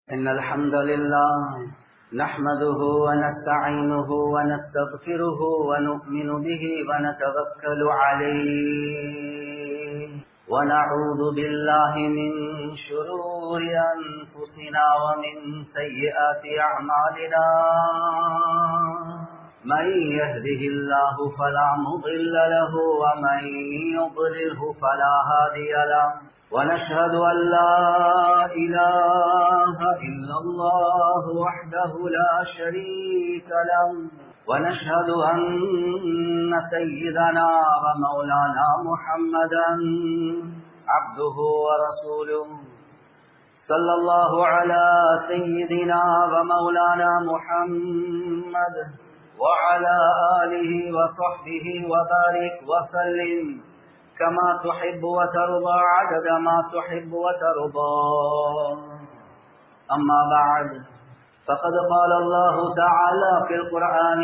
إن الحمد لله نحمده ونستعينه ونستغفره ونؤمن به ونتوكل عليه ونعوذ بالله من شرور أنفسنا ومن سيئات أعمالنا من يهده الله فلا مضل له ومن يضلله فلا هادي له ونشهد أن لا إله إلا الله وحده لا شريك له ونشهد أن سيدنا ومولانا محمدا عبده ورسوله صلى الله على سيدنا ومولانا محمد وعلى آله وصحبه وبارك وسلم كما تحب وترضى عدد ما تحب وترضى أما بعد فقد قال الله تعالى في القرآن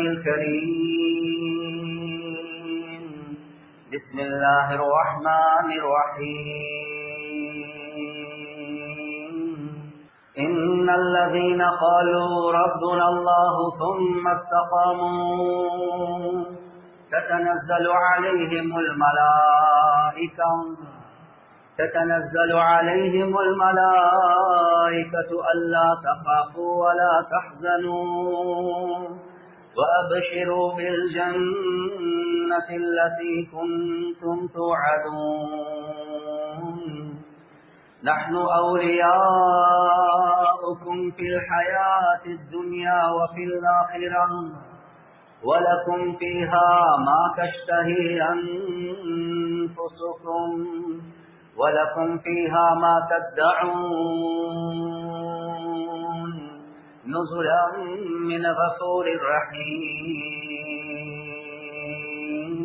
الكريم بسم الله الرحمن الرحيم إن الذين قالوا ربنا الله ثم استقاموا تتنزل عليهم الملائكة تتنزل عليهم الملائكة ألا تخافوا ولا تحزنوا وأبشروا بالجنة التي كنتم توعدون نحن أولياؤكم في الحياة الدنيا وفي الآخرة ولكم فيها ما تشتهي أنفسكم ولكم فيها ما تدعون نزلا من غفور رحيم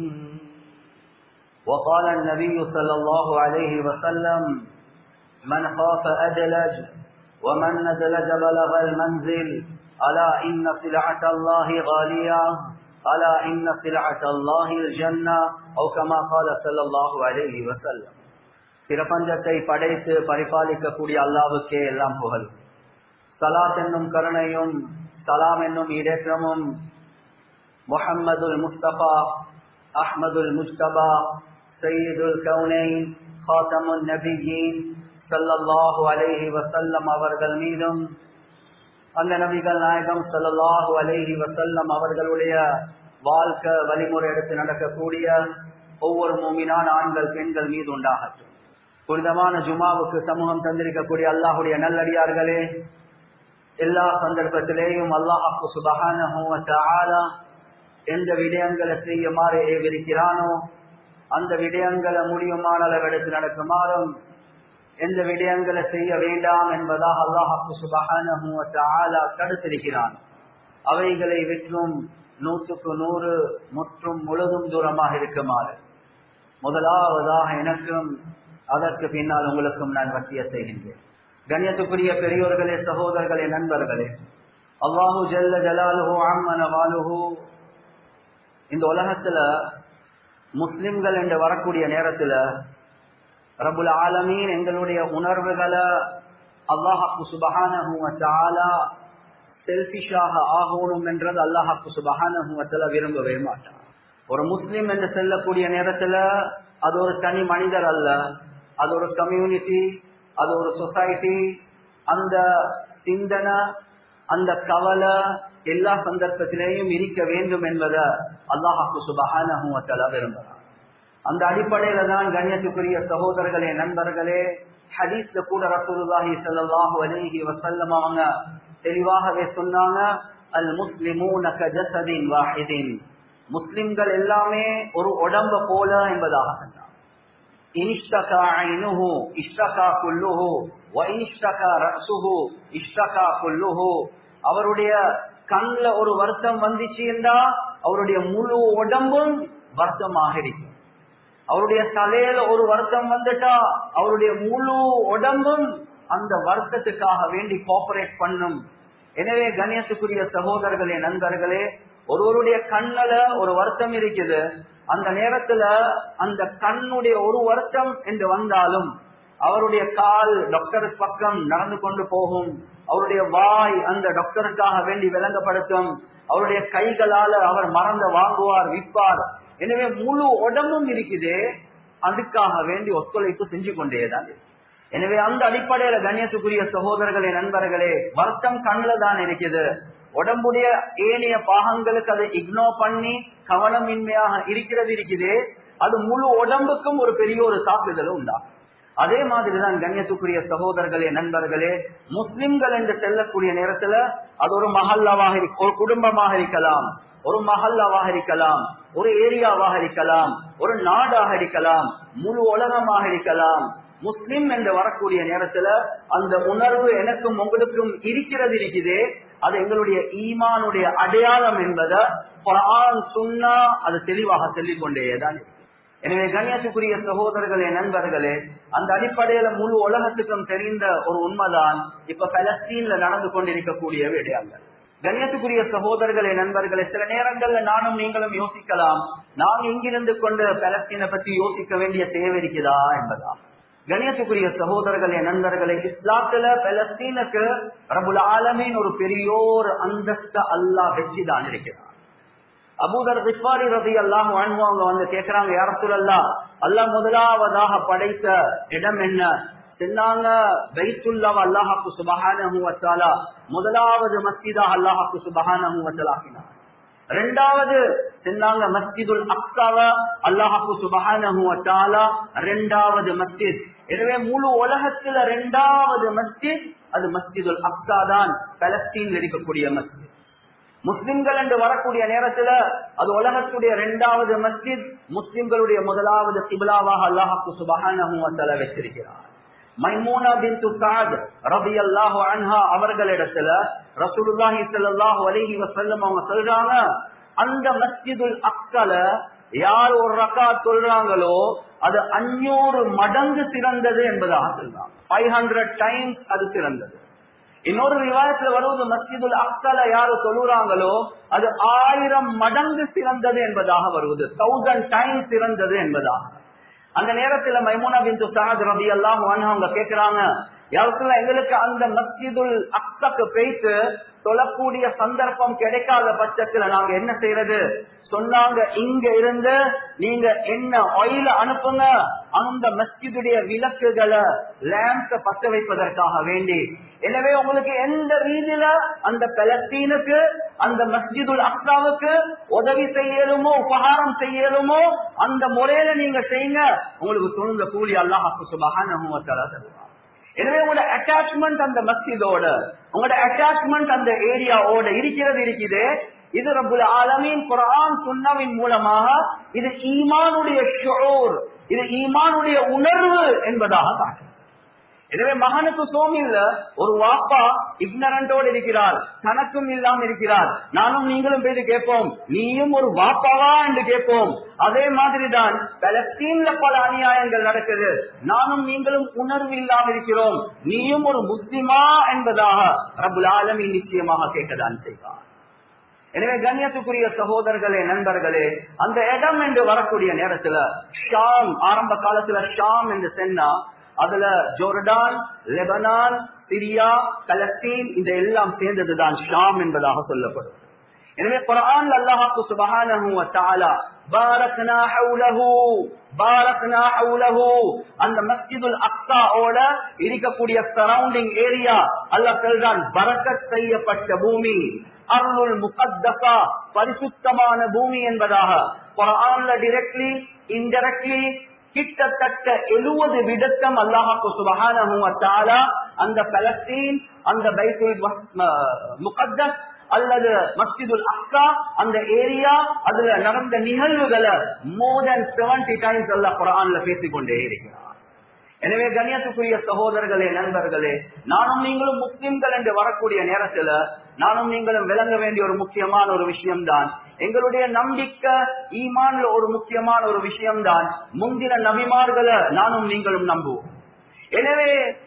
وقال النبي صلى الله عليه وسلم من خاف أدلج ومن ندلج بلغ المنزل ألا إن سلعة الله غالية ألا إن سلعة الله الجنة أو كما قال صلى الله عليه وسلم பிரபஞ்சத்தை படைத்து பரிபாலிக்கக்கூடிய அல்லாவுக்கே எல்லாம் புகழ் சலாத் என்னும் கருணையும் சலாம் என்னும் இடேற்றமும் முஹம்மதுல் முஸ்தபா அஹ்மதுல் முஸ்தபா சையீதுல் கவுனைன் ஹாத்தமுன் நபியின் சல்லல்லாஹு அலைஹி வசல்லம் அவர்கள் மீதும் அந்த நபிகள் நாயகம் சல்லாஹூ அலேஹி வசல்லம் அவர்களுடைய வாழ்க்கை வழிமுறை எடுத்து நடக்கக்கூடிய ஒவ்வொரு மூமினான ஆண்கள் பெண்கள் மீது உண்டாகட்டும் புனிதமான ஜுமாவுக்கு சமூகம் தந்திருக்கக்கூடிய அல்லாஹுடைய நல்லடியார்களே எல்லா சந்தர்ப்பத்திலேயும் அல்லாஹாக்கு சுபகான எந்த விடயங்களை செய்யுமாறு ஏவிருக்கிறானோ அந்த விடயங்களை முடியுமான அளவெடுத்து நடக்குமாறும் எந்த விடயங்களை செய்ய வேண்டாம் என்பதாக அல்லாஹாக்கு சுபகான தடுத்திருக்கிறான் அவைகளை விற்றும் நூற்றுக்கு நூறு முற்றும் முழுதும் தூரமாக இருக்குமாறு முதலாவதாக எனக்கும் அதற்கு பின்னால் உங்களுக்கும் நான் வசிய செய்கின்றேன் கண்ணியத்துக்குரிய பெரியோர்களே சகோதரர்களே நண்பர்களே அல்லாஹூ ஜல்ல ஜலாலுஹூ அம்மன வாலுஹூ இந்த உலகத்துல முஸ்லிம்கள் என்று வரக்கூடிய நேரத்துல ரபுல் ஆலமீன் எங்களுடைய உணர்வுகளை அல்லாஹாக்கு சுபகான செல்பிஷாக ஆகணும் என்றது அல்லாஹாக்கு சுபகான விரும்பவே மாட்டான் ஒரு முஸ்லிம் என்று செல்லக்கூடிய நேரத்துல அது ஒரு தனி மனிதர் அல்ல அது ஒரு கம்யூனிட்டி அது ஒரு சொசைட்டி அந்த சிந்தனை அந்த கவலை எல்லா சந்தர்ப்பத்திலேயும் இருக்க வேண்டும் என்பதை அல்லாஹாக்கு சுபகான விரும்புகிறார் அந்த அடிப்படையில தான் கண்ணியத்துக்குரிய சகோதரர்களே நண்பர்களே ஹதீஸ்ல கூட ரசூலுல்லாஹி ஸல்லல்லாஹு அலைஹி வஸல்லம் அவங்க தெளிவாகவே சொன்னாங்க அல் முஸ்லிமூன கஜஸதின் வாஹிதின் முஸ்லிம்கள் எல்லாமே ஒரு உடம்பு போல என்பதாக சொன்னாங்க இனிஷ்டகா ஐனுஹு இஷ்டகா குல்லுஹு வ இனிஷ்டகா ரஸுஹு இஷ்டகா குல்லுஹு அவருடைய கண்ல ஒரு வருத்தம் வந்துச்சு என்றா அவருடைய முழு உடம்பும் வருத்தமாக இருக்கும் அவருடைய தலையில ஒரு வருத்தம் வந்துட்டா அவருடைய முழு உடம்பும் அந்த வருத்தத்துக்காக வேண்டி கோஆபரேட் பண்ணும் எனவே கணேசுக்குரிய சகோதரர்களே நண்பர்களே ஒருவருடைய கண்ணல ஒரு வருத்தம் இருக்குது அந்த நேரத்துல அந்த கண்ணுடைய ஒரு வருத்தம் என்று வந்தாலும் அவருடைய கால் டாக்டர் பக்கம் நடந்து கொண்டு போகும் அவருடைய வாய் அந்த டாக்டருக்காக வேண்டி விளங்கப்படுத்தும் அவருடைய கைகளால அவர் மறந்த வாங்குவார் விற்பார் எனவே முழு உடம்பும் இருக்குது அதுக்காக வேண்டி ஒத்துழைப்பு செஞ்சு கொண்டேதான் இருக்கு. எனவே அந்த அடிப்படையில கண்ணியத்துக்குரிய சகோதரர்களே நண்பர்களே வருத்தம் கண்ணுல தான் இருக்குது உடம்புடைய ஏனைய பாகங்களுக்கு அதை இக்னோர் பண்ணி கவனமின்மையாக இருக்கிறது இருக்குது அது முழு உடம்புக்கும் ஒரு பெரிய ஒரு தாக்குதலும் உண்டாகும் அதே மாதிரிதான் கண்ணியத்துக்குரிய சகோதரர்களே நண்பர்களே முஸ்லிம்கள் என்று செல்லக்கூடிய நேரத்துல அது ஒரு மஹல்லாவாக இருக்க- ஒரு குடும்பமாக இருக்கலாம் ஒரு மஹல்லாவாக இருக்கலாம் ஒரு ஏரியாவாக இருக்கலாம் ஒரு நாடாக இருக்கலாம் முழு உலகமாக இருக்கலாம் முஸ்லிம் என்று வரக்கூடிய நேரத்துல அந்த உணர்வு எனக்கும் உங்களுக்கும் இருக்கிறது இருக்குது அது எங்களுடைய ஈமானுடைய அடையாளம் என்பதை குர்ஆன் சுன்னா அது தெளிவாக சொல்லிக் கொண்டேதான் இருக்கு. எனவே கண்ணியத்துக்குரிய சகோதரர்களே நண்பர்களே அந்த அடிப்படையில முழு உலகத்துக்கும் தெரிந்த ஒரு உண்மைதான் இப்ப பலஸ்தீன்ல நடந்து கொண்டிருக்கக்கூடிய விடயங்கள் கண்ணியத்துக்குரிய சகோதரர்களே நண்பர்களே சில நேரங்கள்ல நானும் நீங்களும் யோசிக்கலாம் நாம் இங்கிருந்து கொண்டு பலஸ்தீனை பத்தி யோசிக்க வேண்டிய தேவை இருக்குதா என்பதா கணியத்துக்குரிய சகோதரர்களே நண்பர்களே இஸ்லாத்துல பலஸ்தீனுக்கு ரபுல் ஆலமீன் ஒரு பெரியோர் அந்தஸ்த அல்லாஹ் வெற்றி தான் இருக்கிறார் அபூதர் கிஃபாரி ரதி அல்லாஹ் அவங்க வந்து கேக்குறாங்க யார சொல்லல்லா அல்லாஹ் முதலாவதாக படைத்த இடம் என்ன சொன்னாங்க பைத்துல்லாவ அல்லாஹாக்கு சுபஹானஹு வத்தாலா முதலாவது மஸ்ஜிதா அல்லாஹாக்கு சுபஹானஹு வத்தாலாக்கினார் ரெண்டாவது சொன்னாங்க மஸ்ஜிதுல் அக்சாவ அல்லாஹாக்கு சுபஹானஹு வத்தாலா ரெண்டாவது மஸ்ஜித் எனவே முழு உலகத்துல ரெண்டாவது மஸ்ஜித் அது மஸ்ஜிதுல் அக்சா தான் பலஸ்தீன்ல இருக்கக்கூடிய மஸ்ஜித் முஸ்லிம்கள் என்று வரக்கூடிய நேரத்துல அது உலகத்துடைய இரண்டாவது மஸ்ஜித் முஸ்லிம்களுடைய முதலாவது கிபிலாவாக அல்லாஹாக்கு சுபஹானஹு வதஆலா வச்சிருக்கிறார் மைமூனா பின்து சாத் ரலியல்லாஹு அன்ஹா அவர்களிடத்துல ரசூலுல்லாஹி ஸல்லல்லாஹு அலைஹி வஸல்லம் அவங்க சொல்றாங்க அந்த மஸ்ஜிதுல் அக்ஸல யார் ஒரு ரக்காத் சொல்றாங்களோ அது அஞ்சூறு மடங்கு சிறந்தது என்பதாக சொல்றாங்க ஃபைவ் ஹண்ட்ரட் டைம்ஸ் அது சிறந்தது இன்னொரு விவாதத்துல வருவது மஸ்ஜிதுல் அக்ஸல யாரு சொல்லுறாங்களோ அது ஆயிரம் மடங்கு சிறந்தது என்பதாக வருவது தௌசண்ட் டைம்ஸ் சிறந்தது என்பதாக அந்த நேரத்துல மைமூனா பின் சாத் ரபி எல்லாம் அவங்க கேக்குறாங்க யாருக்குள்ள எங்களுக்கு அந்த மஸ்ஜிதுல் அக்ஸக்கு போயிட்டு தொழக்கூடிய சந்தர்ப்பம் கிடைக்காத பட்சத்துல நாங்க என்ன செய்யறது சொன்னாங்க இங்க இருந்து நீங்க என்ன ஆயில அனுப்புங்க அந்த மஸ்ஜிதுடைய விளக்குகளை லேம்ப்ஸ பத்த வைப்பதற்காக வேண்டி எனவே உங்களுக்கு எந்த ரீதியில அந்த பலஸ்தீனுக்கு அந்த மஸ்ஜிதுல் அக்ஸாவுக்கு உதவி செய்யலுமோ உபகாரம் செய்யலுமோ அந்த முறையில நீங்க செய்யுங்க உங்களுக்கு தொழுந்த கூலி அல்லாஹாக்கு சுபஹானஹு வ தஆலா தருவார் எனவே உங்களோட அட்டாச்மெண்ட் அந்த மஸ்ஜிதோட உங்களோட அட்டாச்மெண்ட் அந்த ஏரியாவோட இருக்கிறது இருக்குது இது ரபுல் ஆலமீன் குரான் சுன்னவின் மூலமாக இது ஈமானுடைய ஷோர் இது ஈமானுடைய உணர்வு என்பதாக காட்டும் எனவே மகனுக்கு சோமி இல்ல ஒரு வாப்பா இக்னரண்டோடு இருக்கிறார் தனக்கும் இல்லாம இருக்கிறார் நானும் நீங்களும் போய் கேட்போம் நீயும் ஒரு வாப்பாவா என்று கேட்போம் அதே மாதிரிதான் பலஸ்தீன்ல பல அநியாயங்கள் நடக்குது நானும் நீங்களும் உணர்வு இல்லாம இருக்கிறோம் நீயும் ஒரு முஸ்லிமா என்பதாக ரபுல் ஆலமி நிச்சயமாக கேட்கதான் செய்வார் எனவே கண்ணியத்துக்குரிய சகோதரர்களே நண்பர்களே அந்த இடம் என்று வரக்கூடிய நேரத்துல ஷாம் ஆரம்ப காலத்துல ஷாம் என்று சென்னா அதுல ஜோர்டான் லெபனான் சிரியா பலஸ்தீன் இந்த எல்லாம் சேர்ந்ததுதான் ஷாம் என்பதாக சொல்லப்படும் எனவே குரான் அல்லாஹாக்கு சுபஹானஹு வ தஆலா பாரக்னா ஹவுலஹு பாரக்னா ஹவுலஹு அந்த மஸ்ஜிதுல் அக்ஸாவோட இருக்கக்கூடிய சரவுண்டிங் ஏரியா அல்லாஹ் சொல்றான் பரக்கத் செய்யப்பட்ட பூமி அருள் முகத்தசா பரிசுத்தமான பூமி என்பதாக குரான்ல டிரெக்ட்லி இன்டெரக்ட்லி கிட்டத்தட்ட எழுபது விடத்தம் அல்லாஹாக்கு சுபஹானஹு வ தஆலா அந்த பலஸ்தீன் அந்த பைத்துல் முகத்தஸ் அல்லது மஸ்ஜிதுல் அக்ஸா அந்த ஏரியா அதுல நடந்த நிகழ்வுகளை மோர் தென் செவன்டி டைம்ஸ் அல்லாஹ் குரான்ல பேசிக்கொண்டே இருக்கிறார் எனவே கண்ணியத்துக்குரிய சகோதரர்களே நண்பர்களே நானும் நீங்களும் முஸ்லிம்கள் என்று வரக்கூடிய நேரத்துல நானும் நீங்களும் விளங்க வேண்டிய ஒரு முக்கியமான ஒரு விஷயம்தான் எங்களுடைய நம்பிக்கை ஈமான்ல ஒரு முக்கியமான ஒரு விஷயம்தான் முந்தின நபிமார்களை நானும் நீங்களும் நம்புவோம் எனவே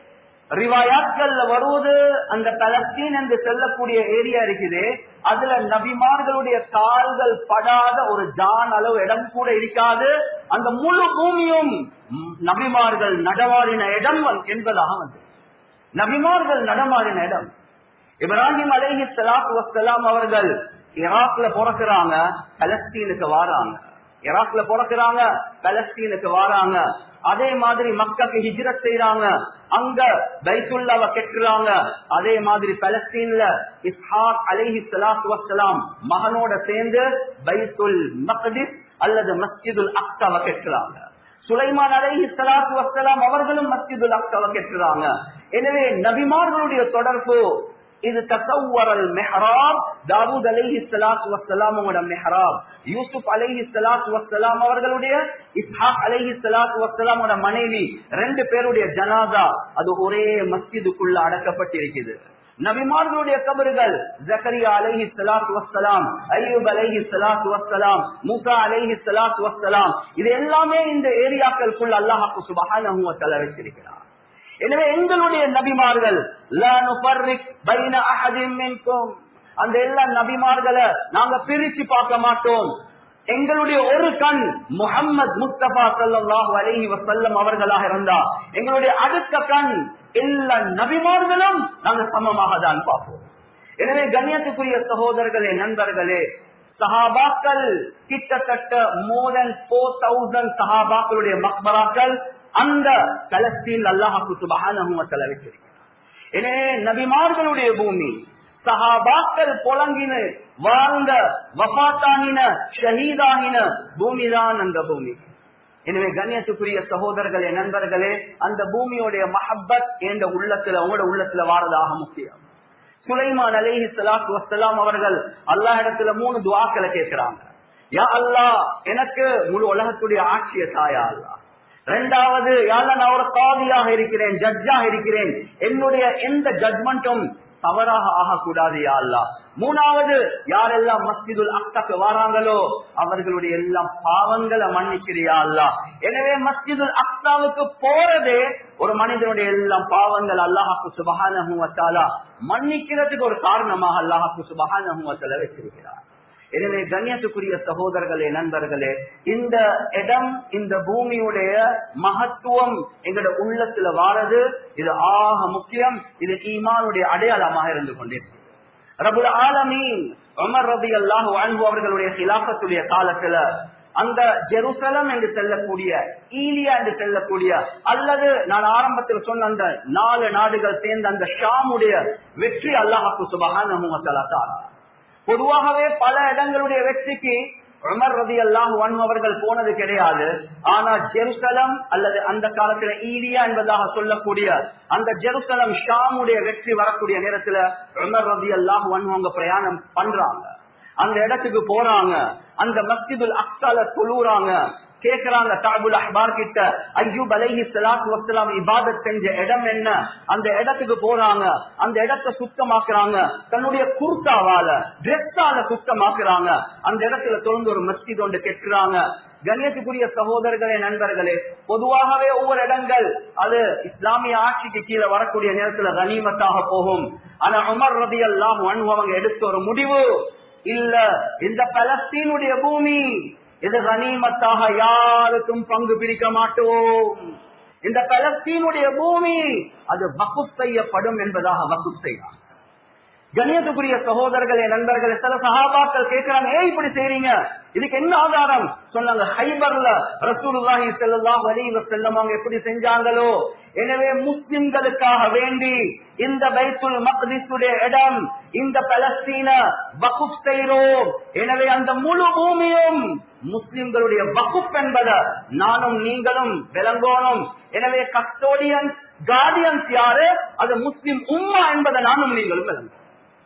ரிவாயாத்கள்ல வருவது அந்த பலஸ்தீன் என்று செல்லக்கூடிய ஏரியா இருக்குது அதுல நபிமார்களுடைய கால்கள் படாத ஒரு ஜான் அளவு இடம் கூட இருக்காது அந்த முழு பூமியும் ம், நபிமார்கள் நடமாடின இடம் என்பதாக வந்து நபிமார்கள் நடமாடின இடம் இப்ராஹிம் அலைஹி ஸலாத்து வஸ்ஸலாம் அவர்கள் ஈராக்ல பிறக்கிறாங்க பலஸ்தீனுக்கு வாராங்க ஈராக்ல பிறக்கிறாங்க பலஸ்தீனுக்கு வாராங்க அதே மாதிரி மக்காக்கு ஹிஜ்ரத் செய்யறாங்க அங்க பைத்துல்லாவ கெட்டுறாங்க அதே மாதிரி பலஸ்தீன்ல இஸ்ஹாக் அலைஹி ஸலாத்து வஸ்ஸலாம் மகனோட சேர்ந்து பைத்துல் மக்திஸ் அல்லது மஸ்ஜிதுல் அக்ஸாவை கெட்டுறாங்க சுலைமான் அலைஹி ஸலாத்து வஸ்ஸலாம் அவர்களும் மஸ்ஜிதுல் அக்ஸாவை கெட்டுறாங்க எனவே நபிமார்களுடைய தொடர்பு இது தசவரல் மெஹராப் தாவூத் அலைஹி ஸலாத்து வஸ்ஸலாம் அவங்களோட மெஹராப் யூசுப் அலைஹி ஸலாத்து வஸ்ஸலாம் அவர்களுடைய இஸ்ஹாக் அலைஹி ஸலாத்து வஸ்ஸலாமோட மனைவி ரெண்டு பேருடைய ஜனாதா அது ஒரே மஸ்ஜிதுக்குள்ள அடக்கப்பட்டிருக்குது நபிமார்களுடைய கபறுகள் ஜக்கரியா அலைஹி ஸலாத்து வஸ்ஸலாம் அய்யூப் அலைஹி ஸலாத்து வஸ்ஸலாம் மூசா அலைஹி ஸலாத்து வஸ்ஸலாம் இது எல்லாமே இந்த ஏரியாக்களுக்குள்ள அல்லாஹ் சுப்ஹானஹு வ தஆலா வச்சிருக்கிறார் எனவே எங்களுடைய நபிமார்கள் லா நுஃபர்ரிக் பைன அஹதின் மின்கும் அந்த எல்லா நபிமார்களை நாங்க பிரிச்சு பார்க்க மாட்டோம் எங்களுடைய ஒரு கண் முஹம்மது முஸ்தபா ஸல்லல்லாஹு அலைஹி வஸல்லம் அவர்களாக இருந்தா எங்களுடைய அடுத்த கண் எல்லா நபிமார்களும் நாங்க சமமாக தான் பார்ப்போம் எனவே கண்ணியத்துக்குரிய சகோதரர்களே நண்பர்களே சஹாபாக்கள் கிட்டத்தட்ட மோர் தென் போர் தௌசண்ட் சஹாபாக்களுடைய மக்பராக்கள் அந்த பலஸ்தீன் அல்லாஹாக்கு சுபஹானஹு வ தஆலா வச்சிருக்கிறார் எனவே நபிமார்களுடைய பூமி சஹாபாக்கள் புலங்கின வாழ்ந்த வபாத்தானின ஷஹீதானின பூமிதான் அந்த பூமி எனவே கண்ணியத்துக்குரிய சகோதரர்களே நண்பர்களே அந்த பூமியுடைய மஹப்பத் என்ற உள்ளத்துல உங்களோட உள்ளத்துல வாரதாக முக்கியம் சுலைமான் அலைஹி ஸலாத்து வஸ்ஸலாம் அவர்கள் அல்லாஹ் இடத்துல மூணு துஆக்களை கேட்கிறாங்க யா அல்லாஹ் எனக்கு முழு உலகத்துடைய ஆட்சிய தாயா அல்லாஹ் ரெண்டாவது யாழ்லா நான் ஒரு காதியாக இருக்கிறேன் ஜட்ஜாக இருக்கிறேன் என்னுடைய எந்த ஜட்மெண்ட்டும் தவறாக ஆகக்கூடாது யா அல்லாஹ் மூணாவது யாரெல்லாம் மஸ்ஜிதுல் அக்தாக்கு வராங்களோ அவர்களுடைய எல்லாம் பாவங்களை மன்னிக்கிறியா அல்லா எனவே மஸ்ஜிதுல் அக்தாவுக்கு போறதே ஒரு மனிதனுடைய எல்லாம் பாவங்கள் அல்லாஹாக்கு சுபகான மன்னிக்கிறதுக்கு ஒரு காரணமாக அல்லாஹாக்கு சுபகான வச்சிருக்கிறார் எனவே கண்ணியத்துக்குரிய சகோதரர்களே நண்பர்களே இந்த இடம் இந்த பூமியுடைய மகத்துவம் எங்களோட உள்ளத்துல வாரது இது ஆக முக்கியம் இது ஈமானுடைய அடையாளமாக இருந்து கொண்டிருக்கு ரபுல் ஆலமீன் உமர் ரபி அல்லாஹ் வாழ்வு அவர்களுடைய கிலாபத்துடைய காலத்துல அந்த ஜெருசலம் என்று செல்லக்கூடிய ஈலியா என்று செல்லக்கூடிய அல்லது நான் ஆரம்பத்தில் சொன்ன அந்த நாலு நாடுகள் சேர்ந்த அந்த ஷாமுடைய வெற்றி அல்லாஹாக்கு சுபகான தான் பொதுவாகவே பல இடங்களுடைய வெற்றிக்கு உமர் ரதி அல்லாஹ் அவர்கள் போனது கிடையாது ஆனா ஜெருசலம் அல்லது அந்த காலத்துல ஈலியா என்பதாக சொல்லக்கூடிய அந்த ஜெருசலம் ஷாமுடைய வெற்றி வரக்கூடிய நேரத்துல உமர் ரதி அல்லாஹ் அவங்க பிரயாணம் பண்றாங்க அந்த இடத்துக்கு போறாங்க அந்த மஸ்ஜிதுல் அக்சால தொழுறாங்க கேக்குறாங்க தாபுல் அஹ்பார் கிட்ட ஐயூப் அலைஹி ஸலாத்து வஸ்ஸலாம் இபாதத் செஞ்ச இடம் என்ன அந்த இடத்துக்கு போறாங்க அந்த இடத்தை சுத்தமாக்குறாங்க தன்னுடைய குர்தாவால டிரெஸ்ஸால சுத்தமாக்குறாங்க அந்த இடத்துல தொடர்ந்து ஒரு மஸ்ஜித் ஒன்று கெட்டுறாங்க கண்ணியத்துக்குரிய சகோதரர்களே நண்பர்களே பொதுவாகவே ஒவ்வொரு இடங்கள் அது இஸ்லாமிய ஆட்சிக்கு கீழே வரக்கூடிய நேரத்துல கனிமத்தாக போகும் ஆனா உமர் ரதி எல்லாம் அவங்க எடுத்த ஒரு முடிவு இல்ல இந்த பலஸ்தீனுடைய பூமி இது கனிமத்தாக யாருக்கும் பங்கு பிரிக்க மாட்டோம் இந்த பலஸ்தீனுடைய பூமி அது வகுப் செய்யப்படும் என்பதாக வகுப் செய்யலாம் கணியத்துக்குரிய சகோதரர்களே நண்பர்களே சில சகாபாக்கள் கேட்கிறாங்க ஏன் இப்படி செய்றீங்க இதுக்கு என்ன ஆதாரம் சொன்னாங்க ஹைபர்ல ரசூலுல்லாஹி ஸல்லல்லாஹு அலைஹி வஸல்லம் அவங்க எப்படி செஞ்சாங்களோ எனவே முஸ்லிம்களுக்காக வேண்டி இந்த பைத்துல் மக்திஸுடைய இடம் இந்த பலஸ்தீன வகுப் செய்கிறோம் எனவே அந்த முழு பூமியும் முஸ்லிம்களுடைய வகுப் என்பதை நானும் நீங்களும் விளங்கோனும் எனவே கஸ்டோடியன்ஸ் கார்டியன்ஸ் யாரு அது முஸ்லிம் உம்மா என்பதை நானும் நீங்களும் விளங்கும்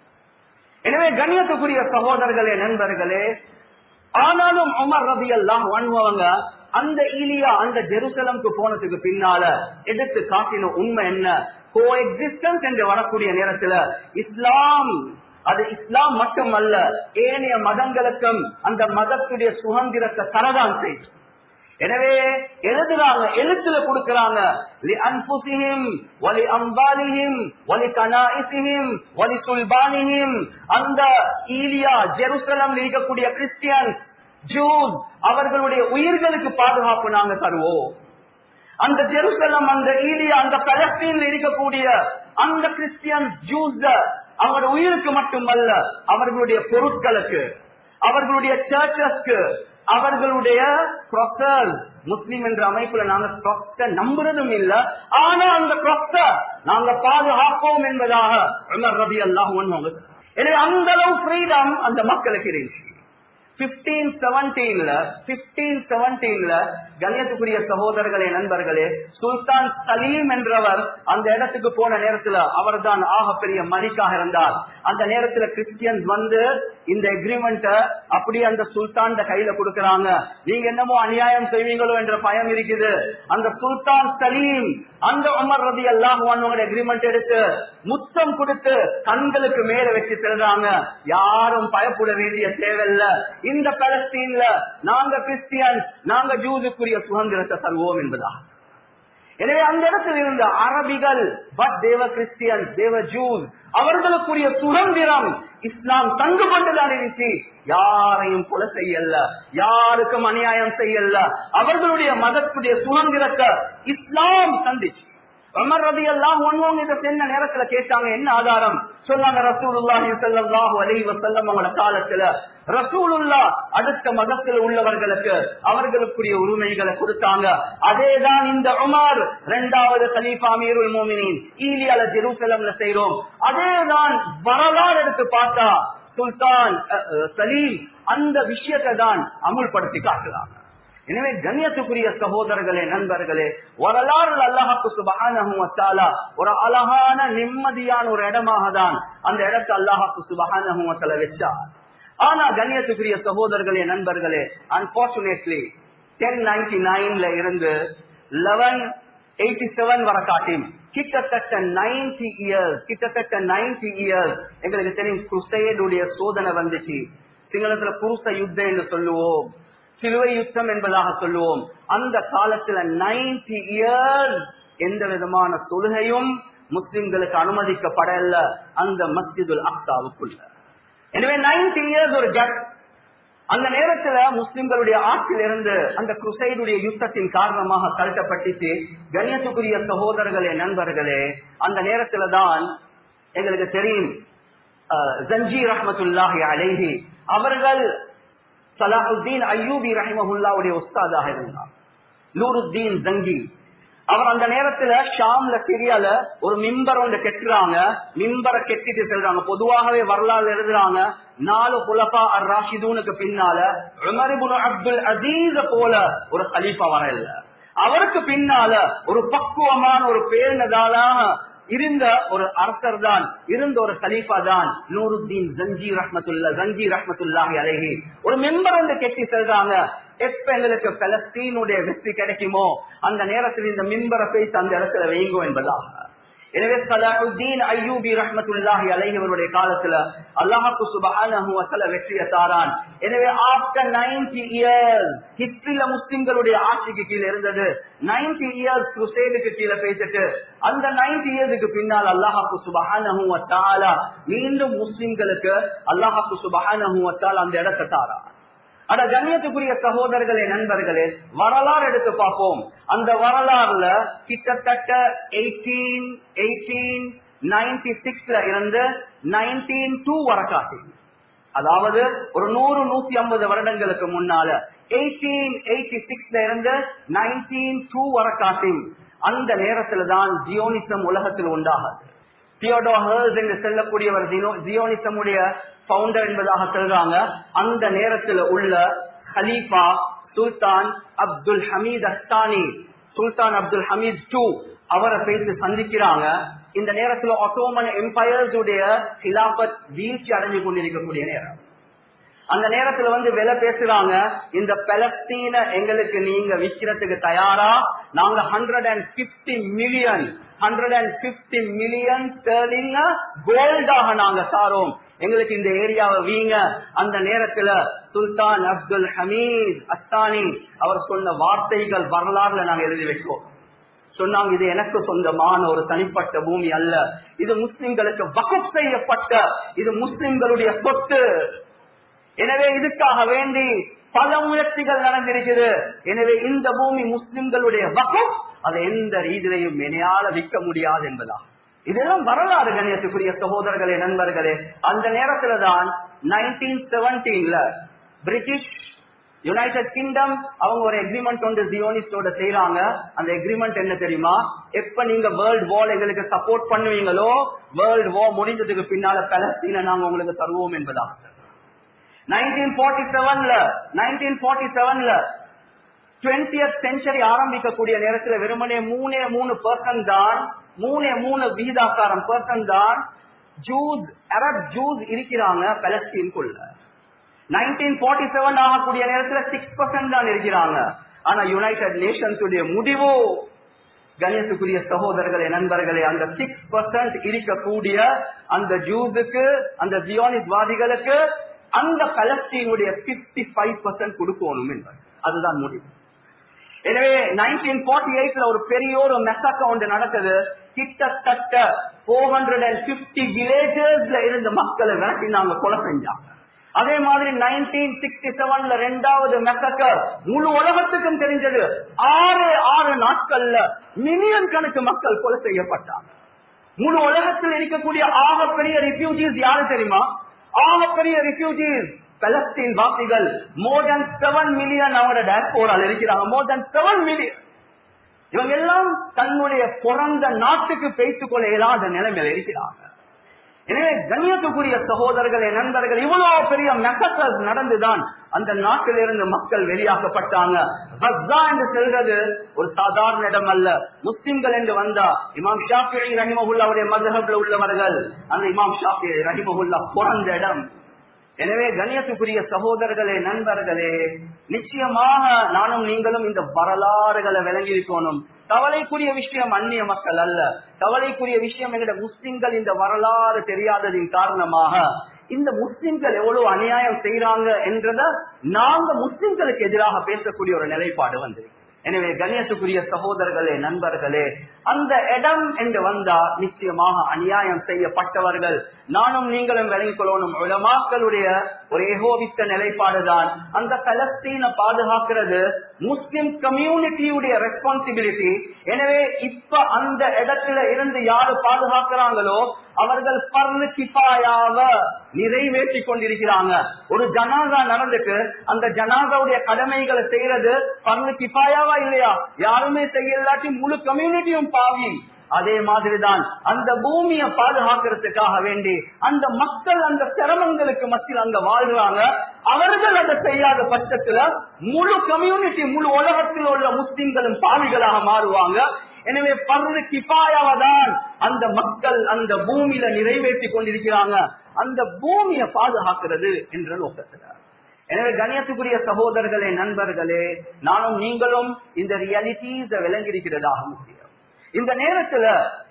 எனவே கண்ணியத்துக்குரிய சகோதரர்களே நண்பர்களே ஆனாலும் உமர் ரதி எல்லாம் வாழ்வங்க அந்த ஈலியா அந்த ஜெருசலம்க்கு போனதுக்கு பின்னால எடுத்து காட்டின உண்மை என்ன கோ எக்ஸிஸ்டன்ஸ் என்று வரக்கூடிய நேரத்துல இஸ்லாம் அது இஸ்லாம் மட்டுமல்ல ஏனைய மதங்களுக்கும் அந்த மதத்துடைய சுதந்திரத்தை தரதான் செய்யும் எனவே எழுதுறாங்க எழுத்துல கொடுக்கறாங்க லி அன்புசிஹிம் வலி அம்பாலிஹிம் வலி கனாயிசிஹிம் வலி சுல்பானிஹிம் அந்த ஈலியா ஜெருசலம் இருக்கக்கூடிய கிறிஸ்டியன் ஜூஸ் அவர்களுடைய உயிர்களுக்கு பாதுகாப்பு நாங்க தருவோம் அந்த ஜெருசலம் அந்த ஈலியா அந்த பலஸ்தீன்ல இருக்கக்கூடிய அந்த கிறிஸ்டியன் ஜூஸ் அவங்களுடைய உயிருக்கு மட்டுமல்ல அவர்களுடைய பொருட்களுக்கு அவர்களுடைய சர்ச்சஸ்க்கு அவர்களுடைய ப்ரொசல் முஸ்லிம் என்ற அமைப்புல நாங்க ப்ரொஸ்ட நம்புறதும் இல்ல ஆனா அந்த ப்ரொஸ்ட நாங்க பாதுகாப்போம் என்பதாக உமர் ரபி அல்லாஹ் ஒண்ணு எனவே அந்த அளவு ஃப்ரீடம் அந்த மக்களுக்கு இருந்துச்சு பிப்டீன் செவன்டீன்ல பிப்டீன் செவன்டீன்ல கண்ணியத்துக்குரிய சகோதரர்களே நண்பர்களே சுல்தான் சலீம் என்றவர் அந்த இடத்துக்கு போன நேரத்துல அவர் தான் ஆகப்பெரிய மலிக்காக இருந்தார் அந்த நேரத்துல கிறிஸ்டியன்ஸ் வந்து இந்த எக்ரிமெண்ட அப்படியே அந்த சுல்தான் கையில கொடுக்கறாங்க நீங்க என்னமோ அநியாயம் செய்வீங்களோ என்ற பயம் இருக்குது அந்த சுல்தான் சலீம் அந்த உமர் ரதி அல்லாஹ் எக்ரிமெண்ட் எடுத்து முத்தம் கொடுத்து கண்களுக்கு மேல வச்சு செல்றாங்க யாரும் பயப்பட வேண்டிய தேவையில்ல இந்த பலஸ்தீன்ல நாங்க கிறிஸ்டியன் நாங்க ஜூஸுக்குரிய சுதந்திரத்தை தருவோம் என்பதா எனவே அந்த இடத்தில் இருந்த அரபிகள் பட் தேவ கிறிஸ்டியன் தேவ ஜூஸ் அவர்களுக்குரிய சுதந்திரம் இஸ்லாம் தங்கு கொண்டுதான் இருந்துச்சு யாரையும் கொலை செய்யல யாருக்கும் அநியாயம் செய்யல அவர்களுடைய மதத்துடைய சுதந்திரத்தை இஸ்லாம் சந்திச்சு உமர் ரதி எல்லாம் ஒன்வங்க இதை சென்ன நேரத்துல கேட்டாங்க என்ன ஆதாரம் சொன்னாங்க ரசூலுல்லாஹி ஸல்லல்லாஹு அலைஹி வஸல்லம் அவங்களோட காலத்துல ரசூலுல்லா அடுத்த மதத்தில் உள்ளவர்களுக்கு அவர்களுக்குரிய உரிமைகளை கொடுத்தாங்க அதேதான் இந்த உமர் இரண்டாவது கலீஃபா அமீருல் மோமினின் ஈலியால ஜெருசலம்ல செய்றோம் அதேதான் வரலாறு எடுத்து பார்த்தா சுல்தான் சலீம் அந்த விஷயத்தை தான் அமுல்படுத்தி காட்டுறாங்க எனவே கண்ணியத்துக்குரிய சகோதரர்களே நண்பர்களே வரலாறு அல்லாஹாக்கு சுபகான ஒரு அழகான நிம்மதியான ஒரு இடமாக தான் அந்த இடத்தை அல்லாஹாக்கு சுபகான வச்சார் ஆனா கண்ணியத்துக்குரிய சகோதரர்களே நண்பர்களே அன்பார்ச்சுனேட்லி டென் நைன்டி நைன்ல இருந்து லெவன் எயிட்டி செவன் வர காட்டியும் கிட்டத்தட்ட நைன்டி இயர்ஸ் கிட்டத்தட்ட நைன்டி இயர்ஸ் எங்களுக்கு தெரியும் குருசையனுடைய சோதனை வந்துச்சு சிங்களத்துல புருஷ யுத்தம் என்று சொல்லுவோம் சிலுவை யுத்தம் என்பதாக சொல்லுவோம் அந்த காலத்துல நைன்டி இயர்ஸ் எந்த விதமான தொழுகையும் முஸ்லிம்களுக்கு அனுமதிக்கப்படல அந்த மஸ்ஜிதுல் அக்தாவுக்குள்ள எனவே நைன்டி இயர்ஸ் ஒரு ஜட் அந்த நேரத்துல முஸ்லிம்களுடைய ஆட்சியில் இருந்து அந்த குசைடுடைய யுத்தத்தின் காரணமாக கழட்டப்பட்டுச்சு கண்ணியத்துக்குரிய சகோதரர்களே நண்பர்களே அந்த நேரத்துல தான் எங்களுக்கு தெரியும் ஜஞ்சி ரஹமத்துல்லாஹி அலைஹி அவர்கள் சலாஹுத்தீன் ஐயூபி ரஹிமஹுல்லாவுடைய உஸ்தாதாக இருந்தார் நூருத்தீன் ஜங்கி அவர் அந்த நேரத்துல ஷாம்ல சிரியால ஒரு மிம்பர் ஒன்று கெட்டுறாங்க மிம்பரை கெட்டிட்டு செல்றாங்க பொதுவாகவே வரலாறு எழுதுறாங்க நாலு குலபா அர் ராஷிதூனுக்கு பின்னால உமரிபுன் அப்துல் அசீஸ போல ஒரு கலீஃபா வர இல்ல அவருக்கு பின்னால ஒரு பக்குவமான ஒரு பேருனதாலாக இருந்த ஒரு அரசர் தான் இருந்த ஒரு கலீஃபா தான் நூருத்தீன் ஜஞ்சி ரஹ்மத்துல்லா ஜஞ்சி ரஹ்மத்துல்லாஹி அலைஹி ஒரு மெம்பர் வந்து கெட்டி செல்றாங்க எப்ப எங்களுக்கு பலஸ்தீனுடைய வெற்றி கிடைக்குமோ அந்த நேரத்தில் இந்த மிம்பரை பேசி அந்த இடத்துல வைங்கோ என்பதாக எனவே சலாஹுத்தீன் ஐயூபி ரஹ்மத்துல்லாஹி அலைஹிவருடைய காலத்துல அல்லாஹாக்கு சுபஹானஹு வஸல வெற்றியை தாரான் எனவே ஆஃப்டர் 90 இயர்ஸ் ஹிஸ்டரியில முஸ்லிம்களுடைய ஆட்சிக்கு கீழே இருந்தது 90 இயர்ஸ் குருசேலுக்கு கீழே பேசிட்டு அந்த 90 இயர்ஸுக்கு பின்னால் அல்லாஹாக்கு சுபஹானஹு வ தஆலா மீண்டும் முஸ்லிம்களுக்கு அல்லாஹாக்கு சுபஹானஹு வ தஆலா அந்த இடத்தை தாரான் அட கண்ணியத்துக்குரிய சகோதரர்களே நண்பர்களே வரலாறு எடுத்து பார்ப்போம் அந்த வரலாறுல கிட்டத்தட்ட எயிட்டீன் எயிட்டீன் நைன்டி சிக்ஸ்ல இருந்து நைன்டீன் டூ வர காட்டி அதாவது ஒரு நூறு நூத்தி ஐம்பது வருடங்களுக்கு முன்னால எயிட்டீன் எயிட்டி சிக்ஸ்ல இருந்து நைன்டீன் டூ வர காட்டி அந்த நேரத்துல தான் ஜியோனிசம் உலகத்தில் உண்டாகுது தியோடோ ஹர்ஸ் என்று செல்லக்கூடியவர் ஜியோனிசமுடைய பவுண்டர் என்பதாக சொல்றாங்க அந்த நேரத்தில் உள்ள ஹலீஃபா சுல்தான் அப்துல் ஹமீத் அஸ்தானி சுல்தான் அப்துல் ஹமீத் டூ அவரை பேசி சந்திக்கிறாங்க இந்த நேரத்தில் ஒட்டோமன் எம்பையர்ஸ் உடைய ஹிலாபத் வீழ்ச்சி அடைஞ்சு கொண்டிருக்கக்கூடிய நேரம் அந்த நேரத்துல வந்து விலை பேசுறாங்க இந்த பலஸ்தீன எங்களுக்கு நீங்க விக்கிறதுக்கு தயாரா நாங்க hundred and fifty million hundred and fifty million ஸ்டர்லிங்க கோல்டாக நாங்க சாரோம் எங்களுக்கு இந்த ஏரியாவை வீங்க அந்த நேரத்துல சுல்தான் அப்துல் ஹமீத் அஸ்தானி அவர் சொன்ன வார்த்தைகள் வரலாறுல நாங்க எழுதி வைக்கோம் சொன்னாங்க இது எனக்கு சொந்தமான ஒரு தனிப்பட்ட பூமி அல்ல இது முஸ்லிம்களுக்கு வகுப் செய்யப்பட்ட இது முஸ்லிம்களுடைய சொத்து எனவே இதுக்காக வேண்டி பல முயற்சிகள் நடந்திருக்குது எனவே இந்த பூமி முஸ்லிம்களுடைய வகுப் அதை எந்த ரீதியிலையும் இணையால விற்க முடியாது என்பதா இதெல்லாம் வரலாறு கணியத்துக்குரிய சகோதரர்களே நண்பர்களே அந்த நேரத்துல தான் நைன்டீன் செவன்டீன்ல பிரிட்டிஷ் யுனைடெட் கிங்டம் அவங்க ஒரு எக்ரிமெண்ட் ஒன்று ஜியோனிஸ்டோட செய்யறாங்க அந்த எக்ரிமெண்ட் என்ன தெரியுமா எப்ப நீங்க வேர்ல்ட் வார் எங்களுக்கு சப்போர்ட் பண்ணுவீங்களோ வேர்ல்ட் வார் முடிஞ்சதுக்கு பின்னால பலஸ்தீன நாங்க உங்களுக்கு தருவோம் என்பதா நைன்டீன் ஃபார்ட்டி செவன்ல நைன்டீன் ஃபார்ட்டி செவன்ல டுவெண்டியத் செஞ்சுரி ஆரம்பிக்கக்கூடிய நேரத்தில் வெறுமனே மூணே மூணு பர்சன்ட் தான் மூணே மூணு விகிதாக்காரம் பர்சன்ட் தான் ஜூஸ் அரப் ஜூஸ் இருக்கிறாங்க பலஸ்தீன்குள்ள நைன்டீன் ஃபார்ட்டி செவன் ஆகக்கூடிய நேரத்தில் சிக்ஸ் பர்சன்ட் தான் இருக்கிறாங்க ஆனா யுனைடெட் நேஷன்ஸ் உடைய முடிவு கணேசுக்குரிய சகோதரர்களே நண்பர்களே அந்த சிக்ஸ் பர்சன்ட் இருக்கக்கூடிய அந்த ஜூஸுக்கு அந்த ஜியோனிஸ்வாதிகளுக்கு அந்த பலஸ்தீனுடைய பிப்டி ஃபைவ் பர்சன்ட் கொடுக்கணும் என்பது அதுதான் முடிவு எனவே நைன்டீன் ஃபார்ட்டி எயிட்ல ஒரு பெரிய ஒரு மெசக்க ஒன்று நடக்குது கிட்டத்தட்ட போர் ஹண்ட்ரட் அண்ட் பிப்டி வில்லேஜஸ்ல இருந்த மக்களை விரட்டி நாங்க கொலை செஞ்சாங்க அதே மாதிரி நைன்டீன் சிக்ஸ்டி செவன்ல ரெண்டாவது மெசக்கர் முழு உலகத்துக்கும் தெரிஞ்சது ஆறு ஆறு நாட்கள்ல மில்லியன் கணக்கு மக்கள் கொலை செய்யப்பட்டாங்க முழு உலகத்தில் இருக்கக்கூடிய ஆகப்பெரிய ரிஃப்யூஜிஸ் யாரு தெரியுமா ஆகப்பெரிய ரிஃப்யூஜிஸ் பலஸ்தீன் வாசிகள் மோர் தென் செவன் மில்லியன் அவரோட டேஸ்போரால் இருக்கிறாங்க மோர் தென் செவன் மில்லியன் இவங்க எல்லாம் தன்னுடைய பிறந்த நாட்டுக்கு பேசிக் கொள்ள இயலாத நிலைமையில இருக்கிறாங்க எனவே கண்ணியத்துக்குரிய சகோதரர்களே நண்பர்கள் இவ்வளவு பெரிய மெசக்கஸ் நடந்துதான் அந்த நாட்டிலிருந்து மக்கள் வெளியாக்கப்பட்டாங்க பஸ்தா என்று செல்றது ஒரு சாதாரண இடம் அல்ல முஸ்லிம்கள் என்று வந்தா இமாம் ஷாஃபி ரஹிமகுல்லா அவருடைய மதகப்ல உள்ளவர்கள் அந்த இமாம் ஷாஃபி ரஹிமகுல்லா பிறந்த இடம் எனவே கண்ணியத்துக்குரிய சகோதரர்களே நண்பர்களே நிச்சயமாக நானும் நீங்களும் இந்த வரலாறுகளை விளங்கியிருக்கணும் கவலைக்குரிய விஷயம் அந்நிய மக்கள் அல்ல கவலைக்குரிய விஷயம் எங்கட முஸ்லிம்கள் இந்த வரலாறு தெரியாததின் காரணமாக இந்த முஸ்லிம்கள் எவ்வளவு அநியாயம் செய்யறாங்க என்றத நாங்க முஸ்லிம்களுக்கு எதிராக பேசக்கூடிய ஒரு நிலைப்பாடு வந்திருக்கு எனவே கண்ணியத்துக்குரிய சகோதரர்களே நண்பர்களே அந்த இடம் என்று வந்தா நிச்சயமாக அநியாயம் செய்யப்பட்டவர்கள் நானும் நீங்களும் விளங்கிக் கொள்ளணும் உலமாக்களுடைய ஒரு ஏகோபித்த நிலைப்பாடுதான் அந்த பலஸ்தீனை பாதுகாக்கிறது முஸ்லிம் கம்யூனிட்டியுடைய ரெஸ்பான்சிபிலிட்டி எனவே இப்ப அந்த இடத்துல இருந்து யாரு பாதுகாக்கிறாங்களோ அவர்கள் பர்லு கிஃபாயாவ நிறைவேற்றி கொண்டிருக்கிறாங்க ஒரு ஜனாதா நடந்துட்டு அந்த ஜனாதாவுடைய கடமைகளை செய்யறது பர்லு கிஃபாயாவா இல்லையா யாருமே செய்யலாட்டி முழு கம்யூனிட்டியும் பாவி அதே மாதிரிதான் அந்த பூமியை பாதுகாக்கிறதுக்காக வேண்டி அந்த மக்கள் அந்த சிரமங்களுக்கு மத்தியில் அங்க வாழ்றாங்க அவர்கள் அதை செய்யாத பட்சத்துல முழு கம்யூனிட்டி முழு உலகத்தில் உள்ள முஸ்லிம்களும் பாவிகளாக மாறுவாங்க எனவே பர்ரு கிபாயாவதான் அந்த மக்கள் அந்த பூமியில நிறைவேற்றி கொண்டிருக்கிறாங்க அந்த பூமியை பாதுகாக்கிறது என்ற நோக்கத்துல எனவே கணியத்துக்குரிய சகோதரர்களே நண்பர்களே நானும் நீங்களும் இந்த ரியாலிட்டிஸ விளங்கியிருக்கிறதாக முக்கியம் இந்த நேரத்துல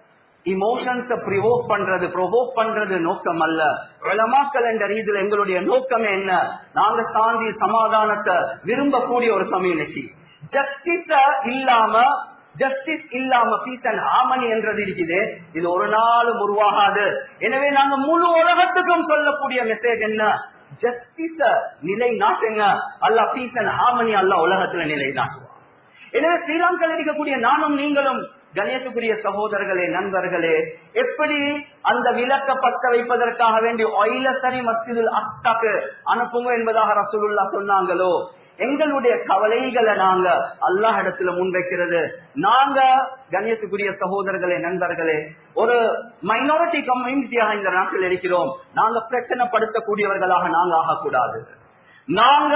இமோஷன்ஸ ப்ரிவோக் பண்றது ப்ரொவோக் பண்றது நோக்கம் அல்ல உலமாக்கல் என்ற ரீதியில் எங்களுடைய நோக்கமே என்ன நாங்க சாந்தி சமாதானத்தை விரும்பக்கூடிய ஒரு கம்யூனிட்டி ஜஸ்டிஸ இல்லாம ஜஸ்டிஸ் இல்லாம பீஸ் அண்ட் ஹார்மனி என்றது இருக்குது இது ஒரு நாளும் உருவாகாது எனவே நாங்க முழு உலகத்துக்கும் சொல்லக்கூடிய மெசேஜ் என்ன ஜஸ்டிஸ நிலை நாட்டுங்க அல்ல பீஸ் அண்ட் ஹார்மனி அல்ல உலகத்துல நிலை நாட்டுவான் எனவே ஸ்ரீலங்காவில் இருக்கக்கூடிய நானும் நீங்களும் கணேசுக்குரிய சகோதரர்களே நண்பர்களே எப்படி அந்த விளக்க பத்த வைப்பதற்காக வேண்டி ஒயில சரி மஸ்ஜிதுல் அஸ்தாக்கு அனுப்புங்க என்பதாக ரசூலுல்லா சொன்னாங்களோ எங்களுடைய கவலைகளை நாங்க அல்லாஹ் இடத்துல முன்வைக்கிறது நாங்க கண்ணியத்துக்குரிய சகோதரர்களே நண்பர்களே ஒரு மைனாரிட்டி கம்யூனிட்டியாக இந்த நாட்டில் இருக்கிறோம் நாங்க பிரச்சனைப்படுத்தக்கூடியவர்களாக நாங்க ஆகக்கூடாது நாங்க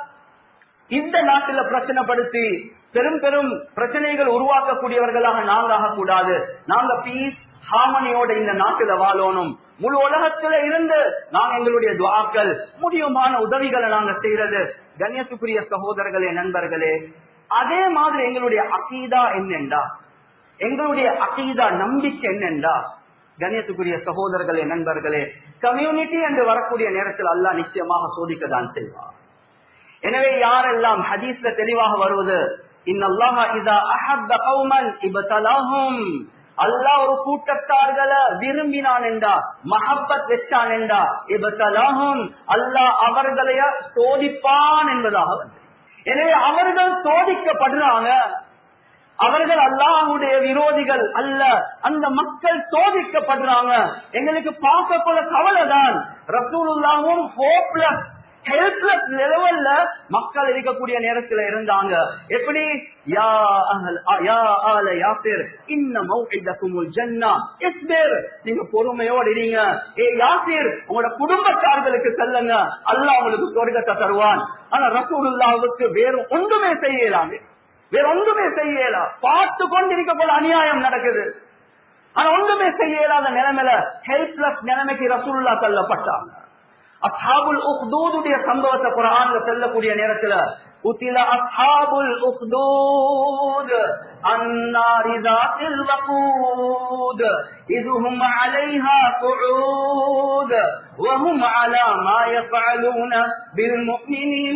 இந்த நாட்டில பிரச்சனைப்படுத்தி பெரும் பெரும் பிரச்சனைகள் உருவாக்கக்கூடியவர்களாக நாங்க ஆகக்கூடாது நாங்க பீஸ் ஹாமனியோட இந்த நாட்டுல வாழணும் முழு உலகத்துல இருந்து நாங்க எங்களுடைய துவாக்கள் முடியுமான உதவிகளை நாங்க செய்யறது கண்ணியத்துக்குரிய சகோதரர்களே நண்பர்களே அதே மாதிரி எங்களுடைய அகீதா என்னென்றா எங்களுடைய அகீதா நம்பிக்கை என்னென்றா கண்ணியத்துக்குரிய சகோதரர்களே நண்பர்களே கம்யூனிட்டி என்று வரக்கூடிய நேரத்தில் அல்லாஹ் நிச்சயமாக சோதிக்கதான் செய்வார் எனவே யாரெல்லாம் ஹதீஸ்ல தெளிவாக வருவது இன்னல்லாஹ இதா அஹப்ப கௌமன் இபதலஹும் அல்லாஹ் ஒரு கூட்டத்தார்களை விரும்பினான் என்றா மஹப்பத் வச்சான் என்றா இபதலஹும் அல்லாஹ் அவர்களைய சோதிப்பான் என்பதாக வந்து எனவே அவர்கள் சோதிக்கப்படுறாங்க அவர்கள் அல்லாஹுடைய விரோதிகள் அல்ல அந்த மக்கள் சோதிக்கப்படுறாங்க எங்களுக்கு பார்க்க போல கவலைதான் ரசூலுல்லாவும் ஹோப்லெஸ் ஹெல்ப்லெஸ் லெவல்ல மக்கள் இருக்கக்கூடிய நேரத்துல இருந்தாங்க எப்படி யா அஹல் யா ஆல யாசிர் இன்ன மௌஇதகுமுல் ஜன்னா இஸ்பிர் நீங்க பொறுமையோட இருங்க ஏ யாசிர் உங்களோட குடும்பத்தார்களுக்கு செல்லுங்க அல்லாஹ் உங்களுக்கு சொர்க்கத்தை தருவான் ஆனா ரசூலுல்லாவுக்கு வேறு ஒன்றுமே செய்யலாமே வேற ஒன்றுமே செய்யல பார்த்து கொண்டு இருக்க போல அநியாயம் நடக்குது ஆனா ஒன்றுமே செய்யலாத நிலைமையில ஹெல்ப்லெஸ் நிலைமைக்கு ரசூல்லா தள்ளப்பட்டாங்க அஸ்ஹாபுல் உக்தூதுடைய சம்பவத்தை குரான்ல செல்லக்கூடிய நேரத்துல قتل أصحاب الأخدود النار ذات الوقود إذ هم عليها قعود وهم على ما يفعلون بالمؤمنين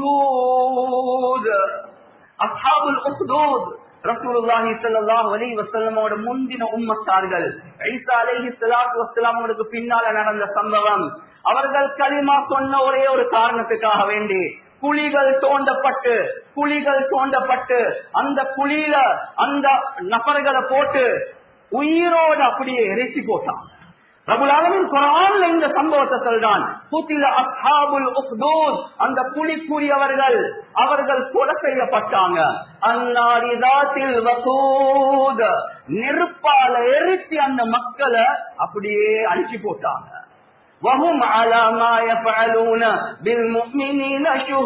شهود அஸ்ஹாபுல் உக்தூத் ரசூலுல்லாஹி ஸல்லல்லாஹு அலைஹி வஸல்லமோட முந்தின உம்மத்தார்கள் ஈசா அலைஹி ஸலாத்து வஸலாமோட பின்னால நடந்த சம்பவம் அவர்கள் களிமா சொன்ன ஒரே ஒரு காரணத்துக்காக வேண்டி குழிகள் தோண்டப்பட்டு குழிகள் தோண்டப்பட்டு அந்த குழியில அந்த நபர்களை போட்டு உயிரோடு அப்படியே எரிச்சு போட்டான் ரபுலாலமின் குரான்ல இந்த சம்பவத்தை சொல்றான் புத்தில அஸ்ஹாபுல் உக்தூத் அந்த புலி கூறியவர்கள் அவர்கள் கொலை செய்யப்பட்டாங்க அந்நாரிதாத்தில் வசூத் நெருப்பால எரிச்சு அந்த மக்களை அப்படியே அழிச்சு போட்டாங்க وهم على ما يفعلون بالمؤمنين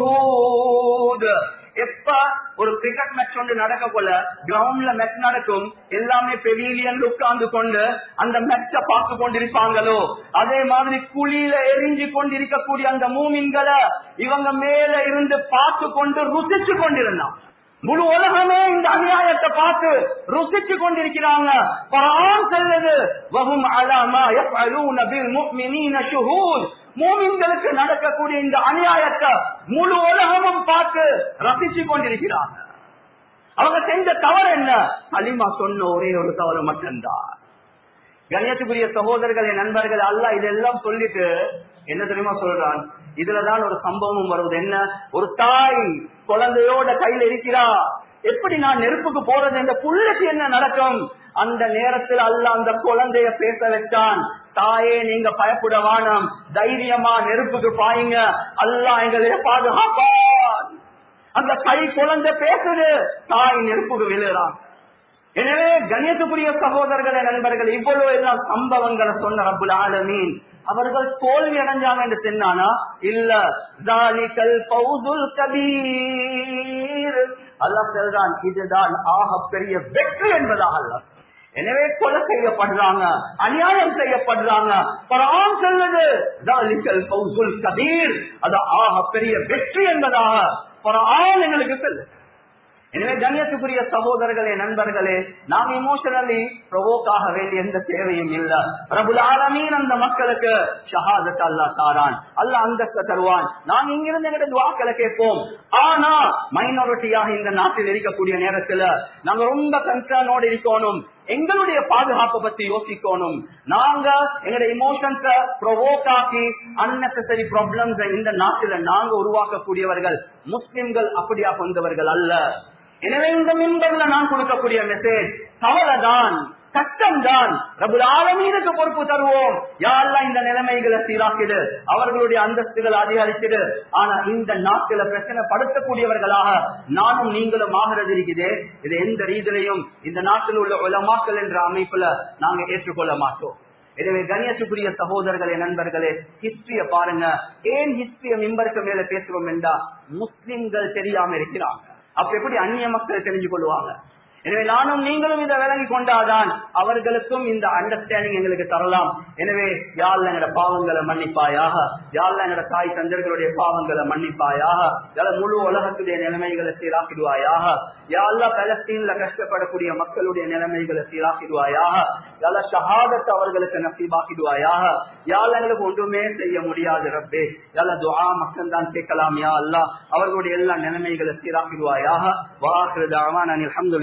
شهود எப்ப ஒரு கிரிக்கெட் மேட்ச் ஒன்று நடக்க போல கிரவுண்ட்ல மேட்ச் நடக்கும் எல்லாமே பெவிலியன் உட்கார்ந்து கொண்டு அந்த மேட்ச பார்த்து கொண்டிருப்பாங்களோ அதே மாதிரி குழியில எரிஞ்சு கொண்டிருக்கக்கூடிய அந்த மூமின்களை இவங்க மேல இருந்து பார்த்து கொண்டு ருசிச்சு கொண்டிருந்தான் முழு உலகமே இந்த அநியாயத்தை பார்த்து ருசிச்சு கொண்டிருக்கிறாங்க குரான் சொல்லுது வஹும் அலாமா யஃஅலூன பில் முஃமினீன ஷுஹூத் மூமின்களுக்கு நடக்கக்கூடிய இந்த அநியாயத்தை முழு உலகமும் பார்த்து ரசிச்சு கொண்டிருக்கிறாங்க அவங்க செஞ்ச தவறு என்ன அலிமா சொன்ன ஒரே ஒரு தவறு மட்டும்தான் கண்ணியத்துக்குரிய சகோதரர்களே நண்பர்கள் அல்ல இதெல்லாம் சொல்லிட்டு என்ன தெரியுமா சொல்றான் இதுலதான் ஒரு சம்பவமும் வருவது என்ன ஒரு தாய் குழந்தையோட கையில இருக்கிறா எப்படி நான் நெருப்புக்கு போறது இந்த புள்ளைக்கு என்ன நடக்கும் அந்த நேரத்தில் அல்ல அந்த குழந்தைய பேச வச்சான் தாயே நீங்க பயப்பட வானம் தைரியமா நெருப்புக்கு பாயுங்க அல்லா எங்களை பாதுகாப்பான் அந்த கை குழந்தை பேசுது தாய் நெருப்புக்கு விழுறான் எனவே கணியத்துக்குரிய சகோதரர்களே நண்பர்கள் இவ்வளவு எல்லாம் சம்பவங்களை சொன்ன ரபுல் ஆலமீன் அவர்கள் தோல்வி அடைஞ்சாங்க என்று சொன்னானா இல்ல தாலிகல் பௌதுல் கபீர் அல்லாஹ் சொல்றான் இதுதான் ஆக பெரிய வெற்றி என்பதாக அல்ல எனவே கொலை செய்யப்படுறாங்க அநியாயம் செய்யப்படுறாங்க பரான் சொல்லுது தாலிகல் பௌதுல் கபீர் அது ஆக பெரிய வெற்றி என்பதாக பரான் எங்களுக்கு சொல்லுது எனவே கண்ணியத்துக்குரிய சகோதரர்களே நண்பர்களே நாம் இமோஷனலி ப்ரொவோக் ஆக வேண்டிய எந்த தேவையும் இல்ல பிரபுல் ஆலமீன் அந்த மக்களுக்கு ஷஹாதத் அல்லா தாரான் அல்ல அந்தஸ்த தருவான் நாம் இங்கிருந்து எங்களுடைய துவாக்களை கேட்போம் ஆனா மைனாரிட்டியாக இந்த நாட்டில் இருக்கக்கூடிய நேரத்துல நாங்க ரொம்ப கன்சர்னோடு இருக்கணும் எங்களுடைய பாதுகாப்பை பத்தி யோசிக்கணும் நாங்க எங்களுடைய இமோஷன்ஸ ப்ரொவோக் ஆக்கி அன்னெசரி ப்ராப்ளம்ஸ் இந்த நாட்டில நாங்க உருவாக்கக்கூடியவர்கள் முஸ்லிம்கள் அப்படியா கொண்டவர்கள் அல்ல எனவே இந்த மின்பர்ல நான் கொடுக்கக்கூடிய மெசேஜ் கவலைதான் கஷ்டம்தான் ரபுல் ஆலமீனுக்கு பொறுப்பு தருவோம் யாரெல்லாம் இந்த நிலைமைகளை சீராக்கிடு அவர்களுடைய அந்தஸ்துகள் அதிகரிச்சிடு ஆனா இந்த நாட்டில பிரச்சனை படுத்தக்கூடியவர்களாக நானும் நீங்களும் ஆகிறது இருக்குது இது எந்த ரீதியிலையும் இந்த நாட்டில் உள்ள உலமாக்கள் என்ற அமைப்புல நாங்க ஏற்றுக்கொள்ள மாட்டோம் எனவே கணியத்துக்குரிய சகோதரர்களே நண்பர்களே ஹிஸ்டரிய பாருங்க ஏன் ஹிஸ்டரிய மிம்பருக்கு மேல பேசுறோம் என்றா முஸ்லிம்கள் தெரியாம இருக்கிறாங்க அப்ப எப்படி அந்நிய மக்கள் தெரிஞ்சு கொள்வாங்க எனவே நானும் நீங்களும் இதை விளங்கி கொண்டாதான் அவர்களுக்கும் இந்த அண்டர்ஸ்டாண்டிங் எங்களுக்கு தரலாம் எனவே யாழ்ல எங்கட பாவங்களை மன்னிப்பாயாக யாழ்ல எங்கட தாய் தந்தர்களுடைய பாவங்களை மன்னிப்பாயாக யாழ முழு உலகத்துடைய நிலைமைகளை சீராக்கிடுவாயாக யாழ்ல பலஸ்தீன்ல கஷ்டப்படக்கூடிய மக்களுடைய நிலைமைகளை சீராக்கிடுவாயாக யாழ ஷஹாதத் அவர்களுக்கு நசீபாக்கிடுவாயாக யாழ் எங்களுக்கு ஒன்றுமே செய்ய முடியாது ரப்பே யாழ துஆ மக்கள் தான் கேட்கலாம் யா அல்லா அவர்களுடைய எல்லா நிலைமைகளை சீராக்கிடுவாயாக வாஹிரு தாவான் அனில்